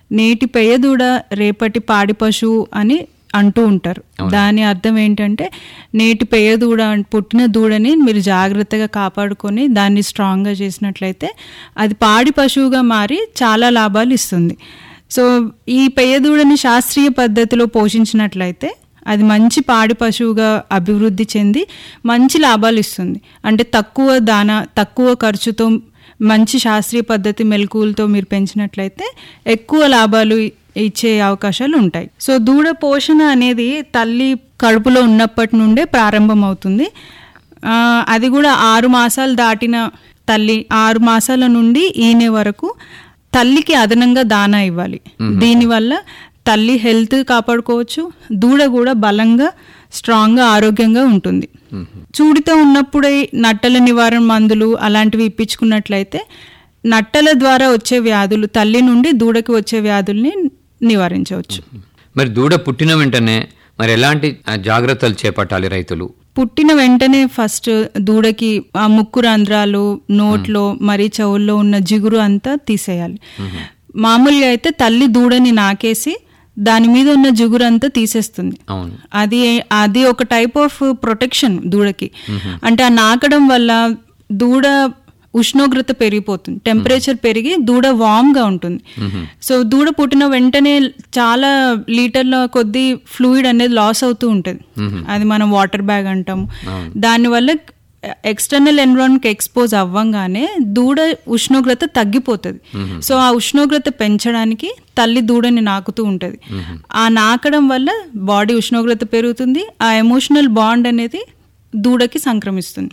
నేటి పెయ్యదూడ రేపటి పాడి పశువు అని అంటూ ఉంటారు దాని అర్థం ఏంటంటే నేటి పెయ్య దూడ అన్- పుట్టిన దూడని మీరు జాగ్రత్తగా కాపాడుకొని దాన్ని స్ట్రాంగ్గా చేసినట్లయితే అది పాడి పశువుగా మారి చాలా లాభాలు ఇస్తుంది సో ఈ పెయ్య దూడని శాస్త్రీయ పద్ధతిలో పోషించినట్లయితే అది మంచి పాడి పశువుగా అభివృద్ధి చెంది మంచి లాభాలు ఇస్తుంది అంటే తక్కువ దాన తక్కువ ఖర్చుతో మంచి శాస్త్రీయ పద్ధతి మెలకువలతో మీరు పెంచినట్లయితే ఎక్కువ లాభాలు ఇచ్చే అవకాశాలు ఉంటాయి సో దూడ పోషణ అనేది తల్లి కడుపులో ఉన్నప్పటి నుండే ప్రారంభమవుతుంది ఆ, అది కూడా ఆరు మాసాలు దాటిన తల్లి ఆరు మాసాల నుండి ఈనే వరకు తల్లికి అదనంగా దానా ఇవ్వాలి దీనివల్ల తల్లి హెల్త్ కాపాడుకోవచ్చు దూడ కూడా బలంగా స్ట్రాంగ్గా ఆరోగ్యంగా ఉంటుంది చూడితో ఉన్నప్పుడే నట్టల నివారణ మందులు అలాంటివి ఇప్పించుకున్నట్లయితే నట్టల ద్వారా వచ్చే వ్యాధులు తల్లి నుండి దూడకి వచ్చే వ్యాధుల్ని నివారించవచ్చు మరి దూడ పుట్టిన వెంటనే మరి ఎలాంటి ఆ, జాగ్రత్తలు చేపట్టాలి రైతులు పుట్టిన వెంటనే ఫస్ట్ దూడకి ఆ ముక్కు రంధ్రాలు నోట్లో మరి చెవుల్లో ఉన్న జిగురు అంతా తీసేయాలి మామూలుగా అయితే తల్లి దూడని నాకేసి దాని మీద ఉన్న జిగురు అంతా తీసేస్తుంది అవును అది అది ఒక టైప్ ఆఫ్ ప్రొటెక్షన్ దూడకి అంటే ఆ నాకడం వల్ల దూడ ఉష్ణోగ్రత పెరిగిపోతుంది టెంపరేచర్ పెరిగి దూడ వామ్ గా ఉంటుంది సో దూడ పుట్టిన వెంటనే చాలా లీటర్ల కొద్ది ఫ్లూయిడ్ అనేది లాస్ అవుతూ ఉంటుంది అది మనం వాటర్ బ్యాగ్ అంటాము దానివల్ల ఎక్స్టర్నల్ ఎన్విరాన్మెంట్ ఎక్స్పోజ్ అవ్వంగానే దూడ ఉష్ణోగ్రత తగ్గిపోతుంది సో ఆ ఉష్ణోగ్రత పెంచడానికి తల్లి దూడని నాకుతూ ఉంటుంది ఆ నాకడం వల్ల బాడీ ఉష్ణోగ్రత పెరుగుతుంది ఆ ఎమోషనల్ బాండ్ అనేది దూడకి సంక్రమిస్తుంది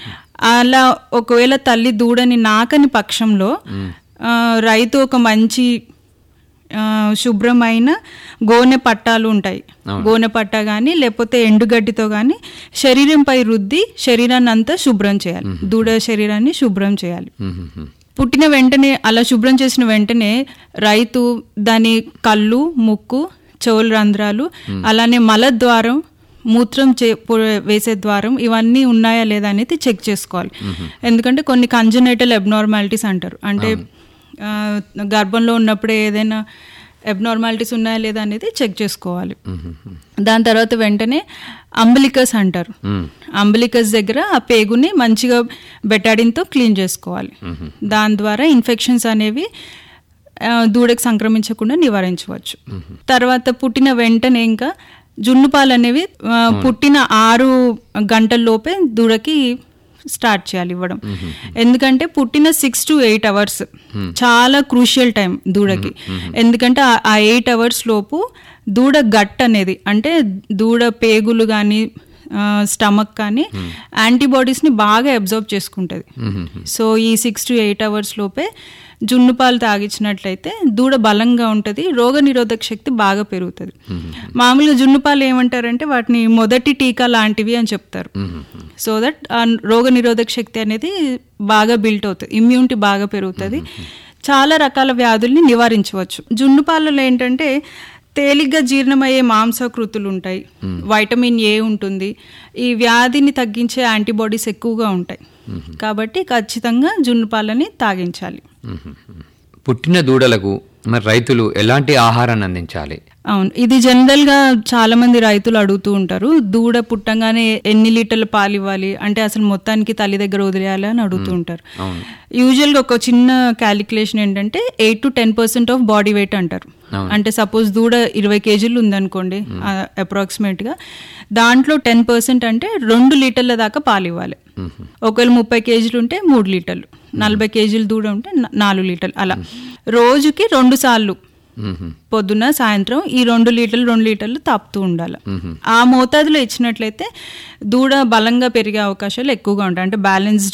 అలా ఒకవేళ తల్లి దూడని నాకని పక్షంలో ఆ, రైతు ఒక మంచి ఆ, శుభ్రమైన గోనె పట్టాలు ఉంటాయి గోనె పట్ట కానీ లేకపోతే ఎండుగడ్డితో కానీ శరీరంపై రుద్ది శరీరాన్ని అంతా శుభ్రం చేయాలి దూడ శరీరాన్ని శుభ్రం చేయాలి మ్మ్. పుట్టిన వెంటనే అలా శుభ్రం చేసిన వెంటనే రైతు దాని కళ్ళు ముక్కు చెవుల రంధ్రాలు అలానే మలద్వారం మూత్రం చే పొ- వేసే ద్వారం ఇవన్నీ ఉన్నాయా లేదా అనేది చెక్ చేసుకోవాలి ఎందుకంటే కొన్ని కంజనైటల్ అబ్నార్మాలిటీస్ అంటారు అంటే ఆ, గర్భంలో ఉన్నప్పుడే ఏదైనా అబ్నార్మాలిటీస్ ఉన్నాయా లేదా అనేది చెక్ చేసుకోవాలి దాని తర్వాత వెంటనే అంబలికస్ అంటారు అంబలికస్ దగ్గర ఆ పేగుని మంచిగా బెటాడిన్తో క్లీన్ చేసుకోవాలి దాని ద్వారా ఇన్ఫెక్షన్స్ అనేవి ఆ, దూడకి సంక్రమించకుండా నివారించవచ్చు తర్వాత పుట్టిన వెంటనే ఇంకా జున్ను పాలు అనేవి ఆ, పుట్టిన ఆరు గంటల లోపే దూడకి స్టార్ట్ చేయాలి ఇవ్వడం ఎందుకంటే పుట్టిన సిక్స్ టు ఎయిట్ అవర్స్ చాలా క్రూషియల్ టైం దూడకి ఎందుకంటే ఆ- ఆ ఎయిట్ అవర్స్ లోపు దూడ గట్ అనేది అంటే దూడ పేగులు కానీ స్టమక్ కానీ యాంటీబాడీస్ని బాగా అబ్జర్వ్ చేసుకుంటుంది సో ఈ సిక్స్ టు ఎయిట్ అవర్స్ లోపే జున్ను పాలు తాగించినట్లయితే దూడ బలంగా ఉంటుంది రోగ నిరోధక శక్తి బాగా పెరుగుతుంది మామూలుగా జున్ను పాలు ఏమంటారంటే వాటిని మొదటి టీకా లాంటివి అని చెప్తారు సో దట్ ఆ రోగ నిరోధక శక్తి అనేది బాగా బిల్ట్ అవుతుంది ఇమ్యూనిటీ బాగా పెరుగుతుంది చాలా రకాల వ్యాధుల్ని నివారించవచ్చు జున్ను పాలలో ఏంటంటే తేలిగ్గా జీర్ణమయ్యే మాంసకృతులు ఉంటాయి వైటమిన్ ఏ ఉంటుంది ఈ వ్యాధిని తగ్గించే యాంటీబాడీస్ ఎక్కువగా ఉంటాయి కాబట్టి ఖచ్చితంగా జున్ను పాలని తాగించాలి మ్మ్. పుట్టిన దూడలకు మరి రైతులు ఎలాంటి ఆహారాన్ని అందించాలి అవును ఇది జనరల్ గా చాలా మంది రైతులు అడుగుతూ ఉంటారు దూడ పుట్టంగానే ఎన్ని లీటర్ల పాలు ఇవ్వాలి అంటే అసలు మొత్తానికి తల్లి దగ్గర వదిలేయాలి అని అడుగుతూ ఉంటారు యూజువల్ గా ఒక చిన్న క్యాలిక్యులేషన్ ఏంటంటే eight to ten percent of body weight అంటారు అంటే సపోజ్ దూడ ఇరవై కేజీలు ఉందనుకోండి అప్రాక్సిమేట్ గా దాంట్లో టెన్ పర్సెంట్ అంటే రెండు లీటర్ల దాకా పాలు ఇవ్వాలి ఒకవేళ ముప్పై కేజీలు ఉంటే మూడు లీటర్లు నలభై కేజీలు దూడ ఉంటే నా- నాలుగు లీటర్లు అలా రోజుకి రెండు సార్లు మ్మ్. పొద్దున్న సాయంత్రం ఈ రెండు లీటర్లు రెండు లీటర్లు తాపుతూ ఉండాలి ఆ మోతాదులో ఇచ్చినట్లయితే దూడ బలంగా పెరిగే అవకాశాలు ఎక్కువగా ఉంటాయి అంటే బ్యాలెన్స్డ్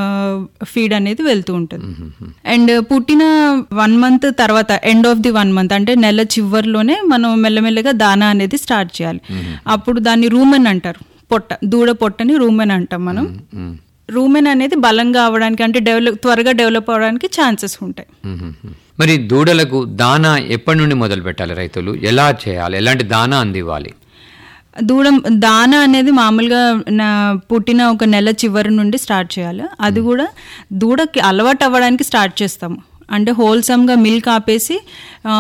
ఫీడ్ అనేది వెళ్తూ ఉంటుంది అండ్ పుట్టిన వన్ మంత్ తర్వాత end of the one month అంటే నెల చివరిలోనే మనం మెల్లమెల్లగా దానా అనేది స్టార్ట్ చేయాలి అప్పుడు దాన్ని రూమెన్ అంటారు పొట్ట దూడ పొట్టని రూమెన్ అంటాం మనం మ్మ్. రూమెన్ అనేది బలంగా అవడానికి అంటే డెవలప్ త్వరగా డెవలప్ అవడానికి ఛాన్సెస్ ఉంటాయి మ్మ్. మరి దూడలకు దానా ఎప్పటి నుండి మొదలు పెట్టాలి రైతులు ఎలా చేయాలి ఎలాంటి దానా అందివ్వాలి దూడ దాన అనేది మామూలుగా నా పుట్టిన ఒక నెల చివరి నుండి స్టార్ట్ చేయాలి అది కూడా దూడకి అలవాటు అవ్వడానికి స్టార్ట్ చేస్తాము అంటే హోల్సమ్గా మిల్క్ ఆపేసి ఆ,